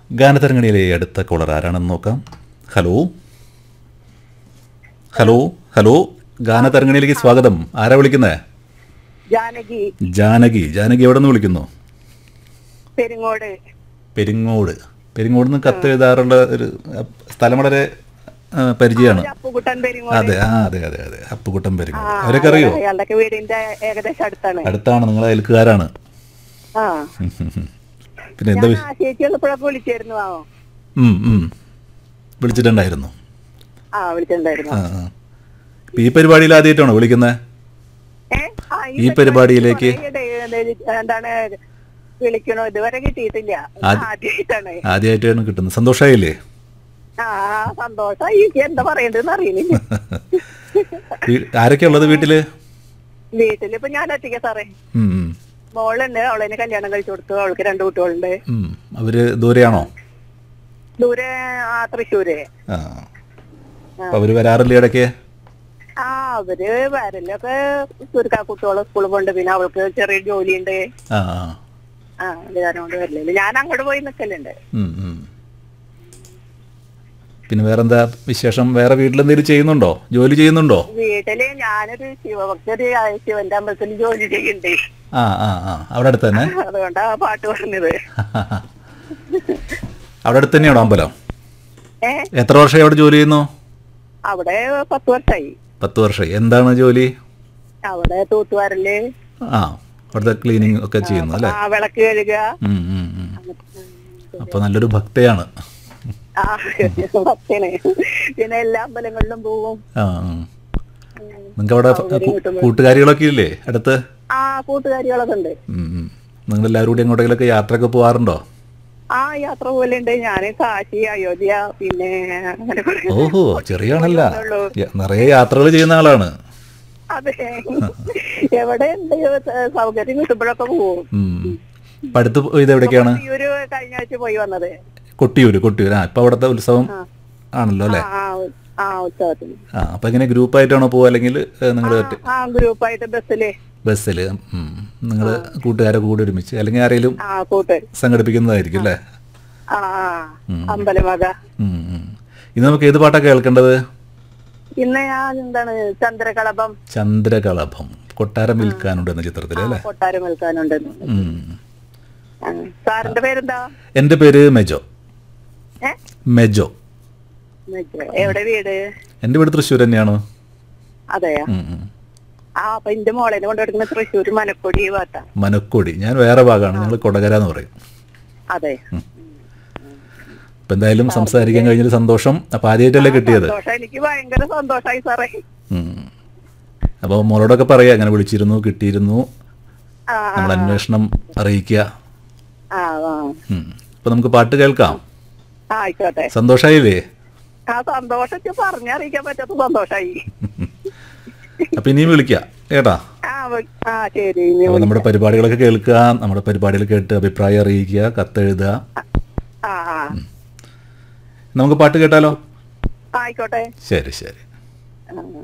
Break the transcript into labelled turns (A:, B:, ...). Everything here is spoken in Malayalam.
A: ഗാനതരംഗണിയിലെ അടുത്ത കോളർ ആരാണെന്ന് നോക്കാം ഹലോ ഹലോ ഹലോ ഗാനതരംഗണിയിലേക്ക് സ്വാഗതം ആരാ വിളിക്കുന്നത്
B: ജാനകി
A: ജാനകി ജാനകി എവിടെ നിന്ന് വിളിക്കുന്നു
B: പെരിങ്ങോട്
A: പെരിങ്ങോട് പെരിങ്ങോട് നിന്ന് കത്ത് എഴുതാറുള്ള ഒരു അഹ്, സ്ഥലം വളരെ ആ, പരിചയമാണ്
B: അപ്പുകുട്ടൻ പെരിങ്ങോട്
A: അതെ ആ അതെ അതെ അതെ അപ്പുകുട്ടൻ പെരിങ്ങോട് അവരൊക്കെ അറിയോ
B: അയാളുടെ വീടിന്റെ ഏകദേശം അടുത്താണ്
A: അടുത്താണ് നിങ്ങൾ അയൽക്കാരാണ്
B: ആ
A: ഉം, ഉം, ഉം. പിന്നെ എന്താ
B: ഞാൻ ആ ചേച്ചി ഉള്ളപ്പോഴൊക്കെ വിളിച്ചായിരുന്നു ആ
A: ഉം, ഉം. വിളിച്ചിട്ടുണ്ടായിരുന്നു
B: ആ വിളിച്ചിട്ടുണ്ടായിരുന്നു
A: ആ ആ. ഇപ്പൊ ഈ പരിപാടിയിൽ ആദ്യമായിട്ടാണോ വിളിക്കുന്നത്
B: ഏ? ആ,
A: ഈ പരിപാടിയിലേക്ക്
B: കുറേ ഇടയിൽ എന്താണ് വിളിക്കണോ ഇതുവരെ കിട്ടിയിട്ടില്ല
A: ആദ്യ-
B: ആദ്യമായിട്ടാണ്
A: ആദ്യമായിട്ടാണ് കിട്ടുന്നത് സന്തോഷമായില്ലേ
B: ആ സന്തോഷം എനിക്ക് എന്താ പറയണ്ടെന്ന് അറിയുന്നില്ല
A: വീ- ആരൊക്കെയാ ഉള്ളത് വീട്ടില്
B: വീട്ടിലിപ്പോ ഞാൻ ഒറ്റയ്ക്ക് സാറേ
A: ഉം, ഉം.
B: മോളുണ്ട് അവളെന്നെ കല്യാണം കഴിച്ചു കൊടുത്തു അവൾക്ക് രണ്ട് കുട്ടികളുണ്ട്
A: ഉം. അവര് ദൂരെയാണോ
B: ദൂരെ ആ തൃശ്ശൂര്
A: ആ അപ്പൊ അവര് വരാറില്ല ഇടയ്ക്ക്
B: ആ അവര് വരലൊക്കെ ചുരുക്കാ കുട്ടികളെ സ്കൂളിൽ പോണ്ട് പിന്നെ അവൾക്ക് ചെറിയ ജോലിയുണ്ട്
A: ആ ആ
B: ആ അത് കാരണം കൊണ്ട് വരില്ല ഞാൻ അങ്ങോട്ട് പോയി നിക്കലുണ്ട്
A: ഉം, ഉം. പിന്നെ വേറെന്താ വിശേഷം വേറെ വീട്ടിൽ എന്തെങ്കിലും ചെയ്യുന്നുണ്ടോ ജോലി ചെയ്യുന്നുണ്ടോ
B: വീട്ടില് ഞാനൊരു ശിവഭക്തര് ശിവന്റെ അമ്പലത്തിൽ ജോലി ചെയ്യണ്ടേ
A: ആ ആ ആ അവിടെ അടുത്ത് തന്നെ
B: അതുകൊണ്ടാ പാട്ട് പറഞ്ഞത്
A: അവിടെ അടുത്ത് തന്നെയാണോ അമ്പലം
B: ഏ
A: എത്ര വർഷമായി അവിടെ ജോലി ചെയ്യുന്നു
B: അവിടെ പത്ത് വർഷമായി
A: പത്ത് വർഷമായി എന്താണ് ജോലി
B: അവിടെ തൂത്തുവാരല്
A: ആ അവിടുത്തെ ക്ലീനിങ് ഒക്കെ ചെയ്യുന്നു അല്ലേ
B: ആ വിളക്ക് കഴുകുക
A: ഉം, ഉം, ഉം. അപ്പൊ നല്ലൊരു ഭക്തയാണ്
B: ആ ഭക്തന് പിന്നെ എല്ലാ അമ്പലങ്ങളിലും പോവും
A: ആ നിങ്ങൾക്ക് അവിടെ കൂ- കൂട്ടുകാരികളൊക്കെ ഇല്ലേ അടുത്ത്
B: ആ കൂട്ടുകാരികളൊക്കെ ഉണ്ട്
A: നിങ്ങൾ എല്ലാവരും കൂടി എങ്ങോട്ടെങ്കിലൊക്കെ യാത്രയൊക്കെ പോകാറുണ്ടോ
B: ആ യാത്ര പോലുണ്ട് ഞാന് കാശി അയോധ്യ പിന്നെ അങ്ങനെ കുറെ
A: ഓഹോ ചെറിയ ആളല്ല
B: ഉള്ളൂ.
A: യ- നിറയെ യാത്രകൾ ചെയ്യുന്ന ആളാണ്
B: അതെ എവിടെ ഉണ്ട് സൗകര്യം കിട്ടുമ്പോഴൊക്കെ പോവും
A: ഉം. ഇപ്പൊ അടുത്ത് ഇത് എവിടേക്കാണ്
B: ഒരു കഴിഞ്ഞ ആഴ്ച പോയി വന്നത്
A: കൊട്ടിയൂര് കൊട്ടിയൂര് ആ ഇപ്പൊ അവിടുത്തെ ഉത്സവം ആണല്ലോ അല്ലേ
B: ആ ഉ- ആ ഉത്സവത്തിന്
A: ആ അപ്പൊ എങ്ങനെ ഗ്രൂപ്പായിട്ടാണോ പോവുക അല്ലെങ്കിൽ നിങ്ങൾ
B: ആ ഗ്രൂപ്പായിട്ട് ബസ്സില്
A: ബസ്സിൽ നിങ്ങൾ കൂട്ടുകാരൊക്കെ കൂടി ഒരുമിച്ച് അല്ലെങ്കിൽ ആരെങ്കിലും
B: ആ കൂട്ട്
A: സംഘടിപ്പിക്കുന്നതായിരിക്കും അല്ലേ
B: ആ ആ അമ്പലമക
A: ഉം, ഉം. ഇന്ന് നമുക്ക് ഏത് പാട്ടാ കേൾക്കേണ്ടത്
B: ഇന്ന് ഞാൻ എന്താണ് ചന്ദ്രകളഭം
A: ചന്ദ്രകളഭം കൊട്ടാരം വിൽക്കാനുണ്ട് എന്ന ചിത്രത്തിൽ അല്ലേ
B: കൊട്ടാരം വിൽക്കാനുണ്ടെന്ന്
A: ഉം.
B: ആ. സാറിന്റെ പേരെന്താ
A: എൻ്റെ പേര് മെജോ
B: ഏ
A: മെജോ
B: മെജോ. എവിടെ വീട്
A: എൻ്റെ വീട് തൃശ്ശൂർ തന്നെയാണ്
B: അതെയാ
A: ഉം, ഉം.
B: ആ അപ്പൊ എന്റെ മോളെ കൊണ്ടെടുക്കുന്ന തൃശ്ശൂർ മനക്കൊടി ഭാഗത്താ
A: മനക്കോടി ഞാൻ വേറെ ഭാഗമാണ് ഞങ്ങൾ കൊടകര എന്ന് പറയും
B: അതെ
A: ഇപ്പം എന്തായാലും സംസാരിക്കാൻ കഴിഞ്ഞതിൽ സന്തോഷം അപ്പം ആദ്യമായിട്ടല്ലേ കിട്ടിയത്
B: സന്തോഷം എനിക്ക് ഭയങ്കര സന്തോഷായി സാറേ
A: അപ്പോൾ മോളോടൊക്കെ പറയാം അങ്ങനെ വിളിച്ചിരുന്നു കിട്ടിയിരുന്നു
B: ആ
A: നമ്മൾ അന്വേഷണം അറിയിക്കുക
B: ആ ആ
A: അപ്പം നമുക്ക് പാട്ട് കേൾക്കാം
B: ആ, ആയിക്കോട്ടെ
A: സന്തോഷമായില്ലേ
B: ആ സന്തോഷത്തിൽ പറഞ്ഞറിയിക്കാൻ പറ്റാത്ത സന്തോഷായി
A: അപ്പം ഇനിയും വിളിക്കാം കേട്ടാ
B: ആ വ- ആ ശരി ഇനി
A: അപ്പോൾ നമ്മുടെ പരിപാടികളൊക്കെ കേൾക്കുക നമ്മുടെ പരിപാടികൾ കേട്ട് അഭിപ്രായം അറിയിക്കുക കത്തെഴുതുക
B: ആ ആ
A: നമുക്ക് പാട്ട് കേട്ടാലോ
B: ആയിക്കോട്ടെ
A: ശരി ശരി
B: ആ